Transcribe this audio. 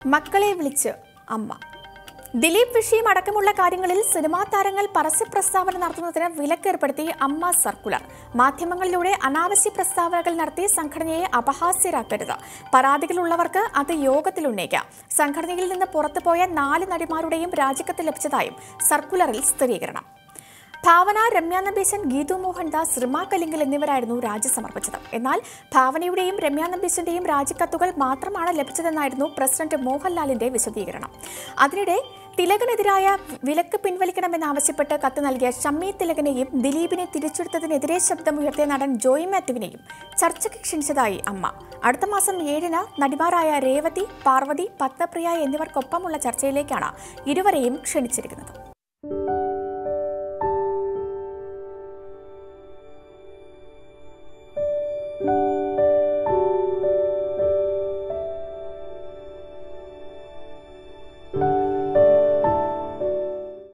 മക്കളെ വിളിച്ച് അമ്മ ദിലീപ് വിഷയം അടക്കമുള്ള കാര്യങ്ങളിൽ സിനിമാ താരങ്ങൾ പരസ്യ പ്രസ്താവന നടത്തുന്നതിന് വിലക്കേർപ്പെടുത്തി അമ്മ സർക്കുലർ മാധ്യമങ്ങളിലൂടെ അനാവശ്യ പ്രസ്താവനകൾ നടത്തി സംഘടനയെ അപഹാസ്യരാക്കരുത് പരാതികളുള്ളവർക്ക് അത് യോഗത്തിൽ ഉന്നയിക്കാം സംഘടനയിൽ നിന്ന് പുറത്തുപോയ നാല് നടിമാരുടെയും രാജിക്കത്ത് ലഭിച്ചതായും സർക്കുലറിൽ സ്ഥിരീകരണം ഭാവന രമ്യ നമ്പീശൻ ഗീതു മോഹൻദാസ് റിമ കലിംഗൽ എന്നിവരായിരുന്നു രാജി സമർപ്പിച്ചത് എന്നാൽ ഭാവനയുടെയും രമ്യ നമ്പീശന്റെയും രാജിക്കത്തുകൾ മാത്രമാണ് ലഭിച്ചതെന്നായിരുന്നു പ്രസിഡന്റ് മോഹൻലാലിന്റെ വിശദീകരണം അതിനിടെ തിലകനെതിരായ വിലക്ക് പിൻവലിക്കണമെന്നാവശ്യപ്പെട്ട് കത്ത് നൽകിയ ഷമ്മി തിലകനെയും ദിലീപിനെ തിരിച്ചെടുത്തതിനെതിരെ ശബ്ദമുയർത്തിയ നടൻ ജോയ് മാത്യുവിനെയും ചർച്ചയ്ക്ക് ക്ഷണിച്ചതായി അമ്മ അടുത്ത മാസം ഏഴിന് നടിമാരായ രേവതി പാർവതി പത്മപ്രിയ എന്നിവർക്കൊപ്പമുള്ള ചർച്ചയിലേക്കാണ് ഇരുവരെയും ക്ഷണിച്ചിരിക്കുന്നത്